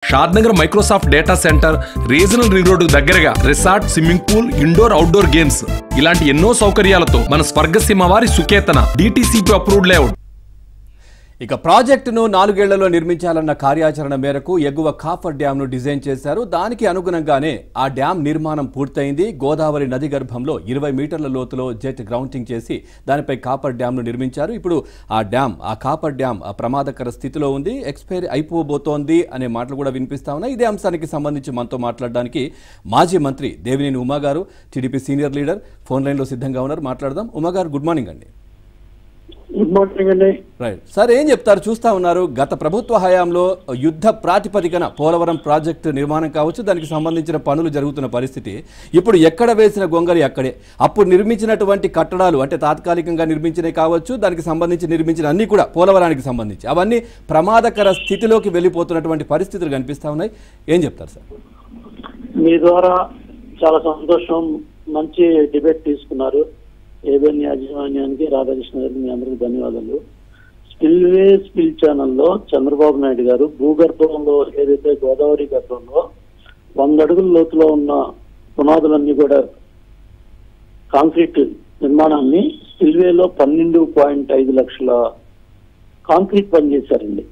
షాద్ Shadnagar Microsoft data center regional ring road దగ్గరగా resort swimming pool indoor outdoor games ఇలాంటి ఎన్నో సౌకర్యాలతో మన స్వర్గసీమ వారి సుకేతన డిటిసిపి అప్రూవ్డ్ లేఅవుట్ ఇక ప్రాజెక్టును నాలుగేళ్లలో నిర్మించాలన్న కార్యాచరణ మేరకు ఎగువ కాఫర్ డ్యాంను డిజైన్ చేశారు దానికి అనుగుణంగానే ఆ డ్యాం నిర్మాణం పూర్తయింది గోదావరి నది గర్భంలో ఇరవై మీటర్ల లోతులో జెట్ గ్రౌంటింగ్ చేసి దానిపై కాపర్ డ్యాంను నిర్మించారు ఇప్పుడు ఆ డ్యాం ఆ కాపర్ డ్యాం ఆ ప్రమాదకర స్థితిలో ఉంది ఎక్స్పైరీ అయిపోబోతోంది అనే మాటలు కూడా వినిపిస్తా ఉన్నాయి ఇదే అంశానికి సంబంధించి మనతో మాట్లాడడానికి మాజీ మంత్రి దేవినేని ఉమా గారు టీడీపీ సీనియర్ లీడర్ ఫోన్ లైన్లో సిద్ధంగా ఉన్నారు మాట్లాడదాం ఉమా గారు గుడ్ మార్నింగ్ అండి గుడ్ మార్నింగ్ అండి రైట్ సార్ ఏం చెప్తారు చూస్తా ఉన్నారు గత ప్రభుత్వ హయాంలో యుద్ధ ప్రాతిపదికన పోలవరం ప్రాజెక్టు నిర్మాణం కావచ్చు దానికి సంబంధించిన పనులు జరుగుతున్న పరిస్థితి ఇప్పుడు ఎక్కడ వేసిన గొంగలి అక్కడే అప్పుడు నిర్మించినటువంటి కట్టడాలు అంటే తాత్కాలికంగా నిర్మించినవి కావచ్చు దానికి సంబంధించి నిర్మించిన అన్ని కూడా పోలవరానికి సంబంధించి అవన్నీ ప్రమాదకర స్థితిలోకి వెళ్ళిపోతున్నటువంటి పరిస్థితులు కనిపిస్తా ఉన్నాయి ఏం చెప్తారు సార్ మీ ద్వారా చాలా సంతోషం మంచి డిబేట్ తీసుకున్నారు ఏబిఎన్ యాజమాన్యానికి రాధాకృష్ణ గారికి మీ అందరికి ధన్యవాదాలు స్పిల్వే స్పిల్ ఛానల్లో చంద్రబాబు నాయుడు గారు భూగర్భంలో ఏదైతే గోదావరి గర్భంలో వంద అడుగుల లోతులో ఉన్న పునాదులన్నీ కూడా కాంక్రీట్ నిర్మాణాన్ని స్పిల్వేలో పన్నెండు పాయింట్ ఐదు లక్షల కాంక్రీట్ పని చేశారండి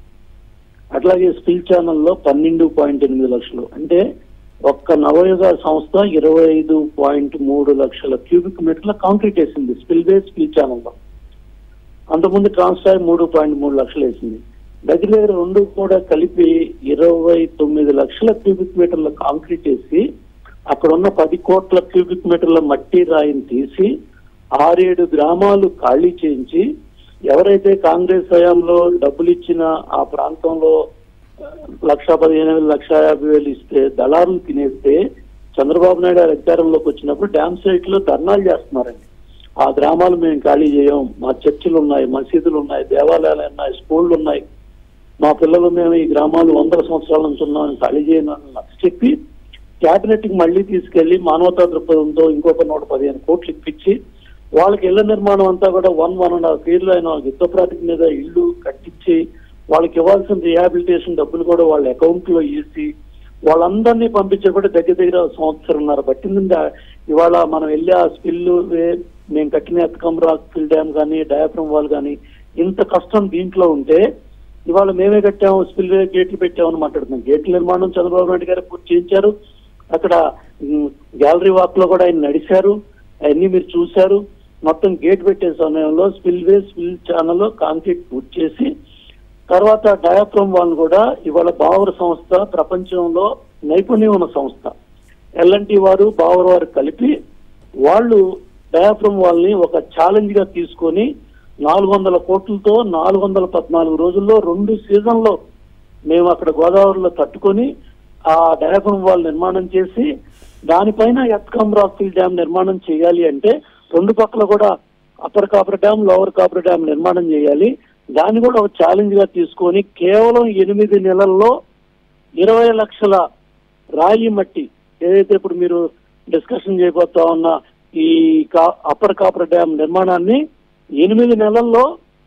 అట్లాగే స్కిల్ ఛానల్లో పన్నెండు పాయింట్ ఎనిమిది లక్షలు అంటే ఒక్క నవయుగ సంస్థ ఇరవై ఐదు పాయింట్ మూడు లక్షల క్యూబిక్ మీటర్ల కాంక్రీట్ వేసింది స్పిల్వే స్కిల్ ఛానల్లో అంతకుముందు ట్రాన్స్ఫార్ మూడు పాయింట్ మూడు లక్షలు వేసింది దగ్గర దగ్గర రెండు కూడా కలిపి ఇరవై తొమ్మిది లక్షల క్యూబిక్ మీటర్ల కాంక్రీట్ వేసి అక్కడ ఉన్న పది కోట్ల క్యూబిక్ మీటర్ల మట్టి రాయిని తీసి ఆరేడు గ్రామాలు ఖాళీ చేయించి ఎవరైతే కాంగ్రెస్ హయాంలో డబ్బులు ఇచ్చిన ఆ ప్రాంతంలో ఆ, లక్ష పదిహేను వేలు లక్ష యాభై వేలు ఇస్తే దళారులు తినేస్తే చంద్రబాబు నాయుడు గారు అధికారంలోకి వచ్చినప్పుడు డ్యామ్ సైట్ లో ధర్నాలు చేస్తున్నారండి ఆ గ్రామాలు మేము ఖాళీ చేయం మా చర్చిలు ఉన్నాయి మసీదులు ఉన్నాయి దేవాలయాలు ఉన్నాయి స్కూళ్ళు ఉన్నాయి మా పిల్లలు మేము ఈ గ్రామాలు వందల సంవత్సరాల నుంచి ఉన్నామని ఖాళీ చేయను చెప్పి క్యాబినెట్ కి మళ్ళీ తీసుకెళ్లి మానవతా దృక్పథంతో ఇంకొక నూట పదిహేను కోట్లు ఇప్పించి వాళ్ళకి ఇళ్ల నిర్మాణం అంతా కూడా వన్ వన్ అండ్ హాఫ్ ఇయర్లు అయిన యుద్ధ ప్రాతిక మీద ఇల్లు కట్టించి వాళ్ళకి ఇవ్వాల్సిన రిహాబిలిటేషన్ డబ్బులు కూడా వాళ్ళ అకౌంట్ లో వేసి వాళ్ళందరినీ పంపించబడి దగ్గర దగ్గర సంవత్సరంన్నర పట్టింది ఇవాళ మనం వెళ్ళి ఆ స్కిల్ మేము కట్టిన ఎత్కం రాక్ ఫిల్ డ్యామ్ కానీ డయాఫ్రమ్ వాల్ కానీ ఇంత కష్టం దీంట్లో ఉంటే ఇవాళ మేమే కట్టాము స్పిల్ గేట్లు పెట్టామని మాట్లాడుతున్నాం గేట్ల నిర్మాణం చంద్రబాబు నాయుడు గారు పూర్తి చేయించారు అక్కడ గ్యాలరీ వాక్ లో కూడా ఆయన నడిచారు అవన్నీ మీరు చూశారు మొత్తం గేట్ పెట్టే సమయంలో spillway spill channel concrete పూర్తి చేసి తర్వాత డయాఫ్రమ్ వాళ్ళు కూడా ఇవాళ బావర్ సంస్థ ప్రపంచంలో నైపుణ్యం ఉన్న సంస్థ ఎల్ఎన్టీ వారు బావర్ వారు కలిపి వాళ్ళు డయాఫ్రమ్ వాళ్ళని ఒక ఛాలెంజ్ గా తీసుకొని నాలుగు వందల కోట్లతో నాలుగు వందల పద్నాలుగు రోజుల్లో రెండు సీజన్లో మేము అక్కడ గోదావరిలో తట్టుకొని ఆ డయాఫ్రమ్ వాల్ నిర్మాణం చేసి దానిపైన ఎత్కం రాక్ఫిల్ డ్యామ్ నిర్మాణం చేయాలి అంటే రెండు పక్కల కూడా upper coffer dam lower coffer dam నిర్మాణం చేయాలి దాన్ని కూడా ఒక ఛాలెంజ్ గా తీసుకొని కేవలం ఎనిమిది నెలల్లో ఇరవై లక్షల రాయి మట్టి ఏదైతే ఇప్పుడు మీరు డిస్కషన్ చేయబోతా ఉన్న ఈ కా- అప్పర్ కాపర్ డ్యామ్ నిర్మాణాన్ని ఎనిమిది నెలల్లో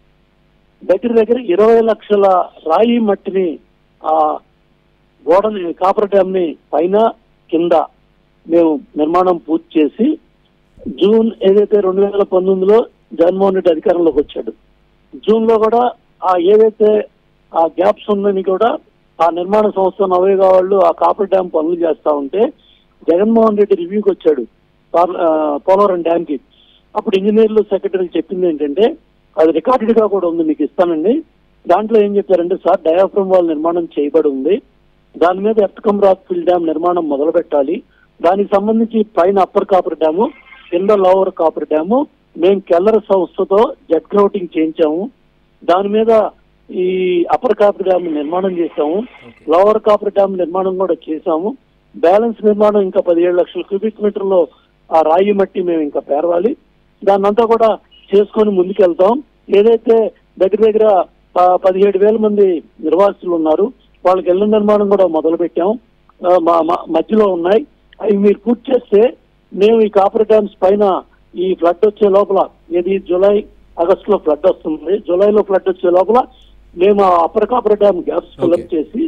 దగ్గర దగ్గర ఇరవై లక్షల రాయి మట్టిని ఆ గోడని కాపర్ డ్యామ్ ని పైన కింద మేము నిర్మాణం పూర్తి చేసి జూన్ ఏదైతే రెండు వేల పంతొమ్మిదిలో జగన్మోహన్ రెడ్డి అధికారంలోకి వచ్చాడు జూన్ లో కూడా ఆ ఏదైతే ఆ గ్యాప్స్ ఉందని కూడా ఆ నిర్మాణ సంస్థ నవయుగ వాళ్ళు ఆ కాపర్ డ్యామ్ పనులు చేస్తా ఉంటే జగన్మోహన్ రెడ్డి రివ్యూకి వచ్చాడు పార్ల- ఆ, పోలవరం డ్యామ్ కి అప్పుడు ఇంజనీర్లు సెక్రటరీ చెప్పింది ఏంటంటే అది రికార్డెడ్ గా కూడా ఉంది మీకు ఇస్తానండి దాంట్లో ఏం చెప్పారంటే సార్ డయాఫ్రమ్ వాల్ నిర్మాణం చేయబడి ఉంది దాని మీద ఎర్తకం రాక్ ఫిల్ డ్యామ్ నిర్మాణం మొదలు పెట్టాలి దానికి సంబంధించి పైన అప్పర్ కాపర్ డ్యాము కింద లోవర్ కాపర్ డ్యాము మేము కెల్లర్ సంస్థతో జెట్ గ్రౌటింగ్ చేయించాము దాని మీద ఈ అప్పర్ కాపర్ డ్యామ్ నిర్మాణం చేశాము లోవర్ కాపర్ డ్యామ్ నిర్మాణం కూడా చేశాము బ్యాలెన్స్ నిర్మాణం ఇంకా పదిహేడు లక్షల క్యూబిక్ మీటర్లో ఆ రాయి మట్టి మేము ఇంకా పేరవాలి దాన్ని అంతా కూడా చేసుకొని ముందుకెళ్తాం ఏదైతే దగ్గర దగ్గర ప- పదిహేడు వేల మంది నిర్వాసితులు ఉన్నారు వాళ్ళకి ఇళ్ల నిర్మాణం కూడా మొదలు పెట్టాం ఆ, మా మా- మధ్యలో ఉన్నాయి అవి మీరు పూర్తి చేస్తే మేము ఈ కాపర్ డ్యామ్స్ పైన ఈ ఫ్లడ్ వచ్చే లోపల ఇది జూలై ఆగస్ట్ లో ఫ్లడ్ వస్తుంది జూలైలో ఫ్లడ్ వచ్చే లోపల మేము ఆ upper coffer dam gaps fill up Okay. చేసి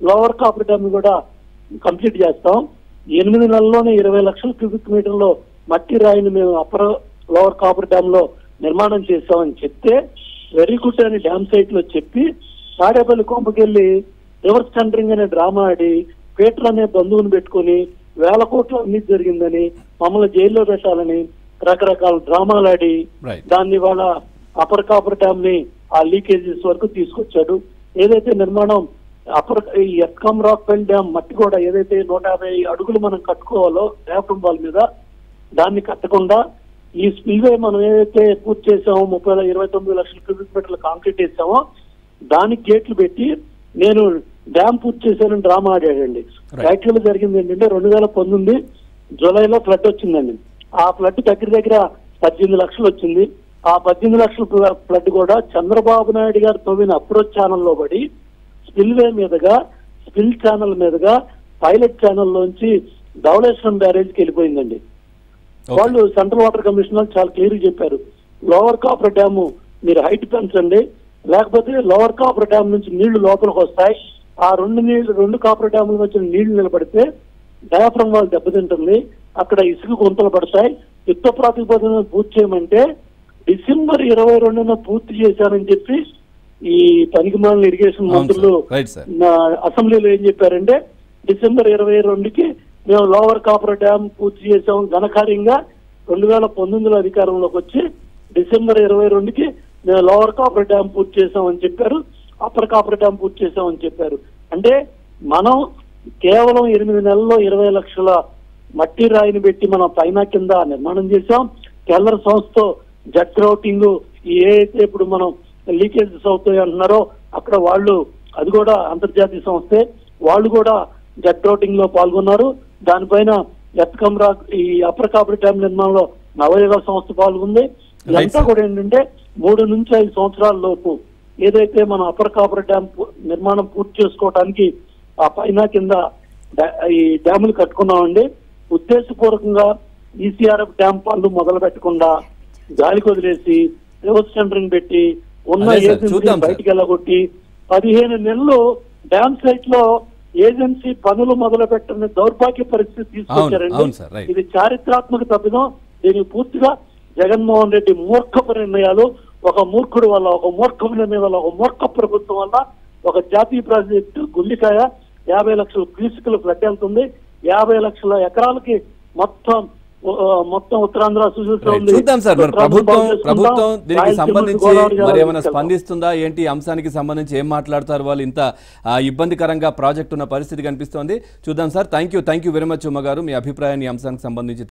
లోవర్ కాపర్ డ్యామ్ కూడా కంప్లీట్ చేస్తాం ఎనిమిది నెలల్లోనే ఇరవై లక్షల క్యూబిక్ మీటర్లో మట్టి రాయిని మేము అప్పర్ లోవర్ కాపర్ డ్యామ్ లో నిర్మాణం చేస్తామని చెప్తే వెరీ గుడ్ అని డ్యామ్ సైట్ లో చెప్పి తాడేపల్లి కొంపకెళ్ళి రివర్స్ టెండరింగ్ అనే డ్రామా ఆడి పీటర్ అనే బంధువుని పెట్టుకొని వేల కోట్ల అవినీతి జరిగిందని మమ్మల్ని జైల్లో పెట్టాలని రకరకాల డ్రామాలు ఆడి Right. దాన్ని వాళ్ళ అప్పర్ కాపర్ డ్యామ్ ని ఆ లీకేజెస్ వరకు తీసుకొచ్చాడు ఏదైతే నిర్మాణం అప్పర్ ఈ ఎస్కామ్ రాక్ పెల్ డ్యామ్ మట్టి కూడా ఏదైతే నూట యాభై అడుగులు మనం కట్టుకోవాలో డ్యాఫ్రమ్ వాల్ మీద దాన్ని కట్టకుండా ఈ స్పిల్వే మనం ఏదైతే పూర్తి చేసామో ముప్పై ఇరవై తొమ్మిది లక్షల క్యూబిక్ మీటర్ల కాంక్రీట్ వేసామో దానికి గేట్లు పెట్టి నేను డ్యామ్ పూర్తి చేశానని డ్రామా ఆడాడండి Right. యాక్చువల్ జరిగింది ఏంటంటే రెండు వేల పంతొమ్మిది జూలైలో ఫ్లడ్ వచ్చిందండి ఆ ఫ్లడ్ దగ్గర దగ్గర పద్దెనిమిది లక్షలు వచ్చింది ఆ పద్దెనిమిది లక్షల ఫ్లడ్ కూడా చంద్రబాబు నాయుడు గారు తవ్విన అప్రోచ్ ఛానల్లో పడి స్పిల్వే మీదుగా స్పిల్ ఛానల్ మీదుగా పైలట్ ఛానల్లోంచి ధవళేశ్వరం బ్యారేజ్కి వెళ్ళిపోయిందండి Okay. వాళ్ళు సెంట్రల్ వాటర్ కమిషనర్ చాలా క్లియర్ చెప్పారు లోవర్ కాపర్ డ్యామ్ మీరు హైట్ పెంచండి లేకపోతే లోవర్ కాపర్ డ్యామ్ నుంచి నీళ్లు లోపలికి వస్తాయి ఆ రెండు నీళ్లు రెండు కాపర్ డ్యాముల నుంచి నీళ్లు నిలబడితే డయాఫ్రమ్ వాళ్ళు దెబ్బతింటుంది అక్కడ ఇసుక గుంతలు పడతాయి యుద్ధ ప్రాతిపదికన పూర్తి చేయమంటే డిసెంబర్ ఇరవై రెండున పూర్తి చేశారని చెప్పి ఈ పనికిమాలిన ఇరిగేషన్ అవును మంత్రులు సార్. Right sir. నా అసెంబ్లీలో ఏం చెప్పారంటే డిసెంబర్ ఇరవై రెండుకి మేము లోవర్ కాపర్ డ్యామ్ పూర్తి చేసాం ఘనకార్యంగా రెండు వేల పంతొమ్మిదిలో అధికారంలోకి వచ్చి డిసెంబర్ ఇరవై రెండుకి మేము లోవర్ కాపర్ డ్యామ్ పూర్తి చేసామని చెప్పారు అప్పర్ కాపర్ డ్యామ్ పూర్తి చేసామని చెప్పారు అంటే మనం కేవలం ఎనిమిది నెలల్లో ఇరవై లక్షల మట్టి రాయిని పెట్టి మనం పైన కింద నిర్మాణం చేశాం కెల్లర్ సంస్థతో జట్ రౌటింగ్ ఏ అయితే ఇప్పుడు మనం లీకేజెస్ అవుతాయి అంటున్నారో అక్కడ వాళ్ళు అది కూడా అంతర్జాతీయ సంస్థే వాళ్ళు కూడా జట్ రౌటింగ్ లో పాల్గొన్నారు దానిపైన ఎత్కమ్ రా ఈ అప్పర్ కాపర్ డ్యామ్ నిర్మాణంలో నవయుగ సంస్థ పాల్గొంది ఇదంతా sir. కూడా ఏంటంటే మూడు నుంచి ఐదు సంవత్సరాల లోపు ఏదైతే మనం అప్పర్ కాపర్ డ్యామ్ పు- నిర్మాణం పూర్తి చేసుకోవడానికి ఆ పైన కింద డా- ఈ డ్యాములు కట్టుకున్నామండి ఉద్దేశపూర్వకంగా ఈసీఆర్ఎఫ్ డ్యామ్ పనులు మొదలు పెట్టకుండా గాలికి వదిలేసి రివర్స్ టెండరింగ్ పెట్టి ఉన్న అదే సార్, ఏజెన్సీ చూద్దాం సార్. బయటికి వెళ్ళగొట్టి పదిహేను నెలలు డ్యామ్ సైట్ లో ఏజెన్సీ పనులు మొదలు పెట్టని దౌర్భాగ్య పరిస్థితి అవును తీసుకొచ్చారండి సార్, రైట్. ఇది చారిత్రాత్మక తప్పిదం దీనికి పూర్తిగా జగన్మోహన్ రెడ్డి మూర్ఖపు నిర్ణయాలు ఒక మూర్ఖుడు వల్ల ఒక మూర్ఖపు నిర్ణయం వల్ల ఒక మూర్ఖ ప్రభుత్వం వల్ల ఒక జాతీయ ప్రాజెక్టు గుండికాయ యాభై లక్షల క్యూసికలు ఫ్లడ్ వెళ్తుంది యాభై లక్షల ఎకరాలకి మొత్తం ఆ, మొత్తం ఉత్తరాంధ్ర సుశీల్ రైట్. చూద్దాం సార్ మరి ప్రభుత్వం ప్రభుత్వం దీనికి సంబంధించి మరి ఏమైనా స్పందిస్తుంది స్పందిస్తుందా ఏంటి ఈ అంశానికి సంబంధించి ఏం మాట్లాడతారు వాళ్ళు ఇంత ఆ, ఇబ్బందికరంగా ప్రాజెక్ట్ ఉన్న పరిస్థితి కనిపిస్తోంది చూద్దాం sir thank you thank you very much ఉమ్మ గారు మీ అభిప్రాయాన్ని ఈ అంశానికి సంబంధించి